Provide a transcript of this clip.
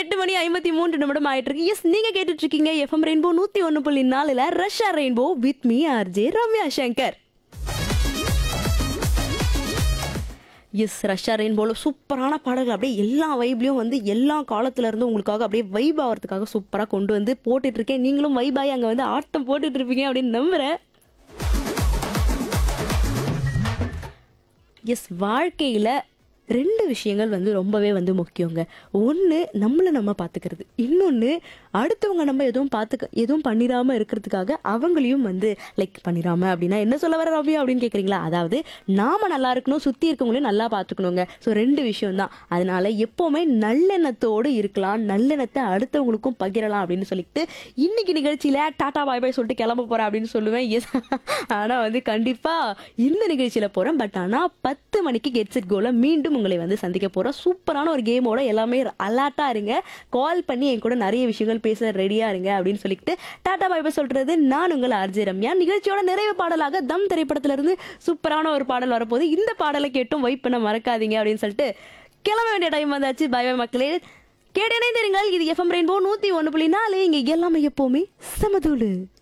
எட்டு மணி ஐம்பத்தி மூன்று நிமிடம் ஆயிட்டு இருக்கு எஸ் நீங்க கேட்டுட்டு இருக்கீங்க எஃப்எம் ரெயின்போ நூத்தி ஒன்னு புள்ளி நாலுல ரஷ்யா rainbow with me RJ Ramya Shankar எஸ் ரஷ்யா ரெயின்போல சூப்பரான பாடல்கள் அப்படியே எல்லா வைப்லயும் வந்து எல்லா காலத்துல இருந்து உங்களுக்காக அப்படியே வைப் ஆகிறதுக்காக சூப்பரா கொண்டு வந்து போட்டுட்டு இருக்கேன் நீங்களும் வைப் ஆகி அங்க வந்து ஆட்டம் போட்டுட்டு இருப்பீங்க அப்படின்னு நம்புறேன் எஸ் வாழ்க்கையில் ரெண்டு விஷயங்கள் வந்து ரொம்பவே வந்து முக்கியங்க ஒன்று நம்மளை நம்ம பார்த்துக்கிறது இன்னொன்று அடுத்தவங்க நம்ம எதுவும் பார்த்துக்க எதுவும் பண்ணிடாம இருக்கிறதுக்காக அவங்களையும் வந்து லைக் பண்ணிடாம அப்படின்னா என்ன சொல்ல வர ரவி அப்படின்னு கேட்குறீங்களா அதாவது நாம நல்லா இருக்கணும் சுற்றி இருக்கவங்களையும் நல்லா பார்த்துக்கணுங்க ஸோ ரெண்டு விஷயம் தான் அதனால எப்போவுமே நல்லெண்ணத்தோடு இருக்கலாம் நல்லெண்ணத்தை அடுத்தவங்களுக்கும் பகிரலாம் அப்படின்னு சொல்லிட்டு இன்னைக்கு நிகழ்ச்சியில் டாடா பாய் பாய் சொல்லிட்டு கிளம்ப போகிறேன் அப்படின்னு சொல்லுவேன் எஸ் ஆனால் வந்து கண்டிப்பாக இந்த நிகழ்ச்சியில் போகிறேன் பட் ஆனால் பத்து மணிக்கு கெட் செட் கோல மீண்டும் உங்களை வந்து சந்திக்க போகிறோம் சூப்பரான ஒரு கேமோட எல்லாமே அலர்ட்டாக இருங்க கால் பண்ணி என் கூட நிறைய விஷயங்கள் பேச ரெடியாக இருங்க அப்படின்னு சொல்லிட்டு டாடா பாய் பாய் சொல்கிறது நான் உங்கள் ஆர்ஜே ரம்யா நிகழ்ச்சியோட நிறைவு பாடலாக தம் திரைப்படத்திலிருந்து சூப்பரான ஒரு பாடல் வரப்போகுது இந்த பாடலை கேட்டும் வைப் பண்ண மறக்காதீங்க அப்படின்னு சொல்லிட்டு கிளம்ப வேண்டிய டைம் வந்தாச்சு பாய் பாய் மக்களே கேட்டேனே தெரியுங்கள் இது எஃப்எம் ரெயின்போ நூற்றி ஒன்று புள்ளி நாலு இங்கே எல்லாமே எப்போவுமே சமதூளு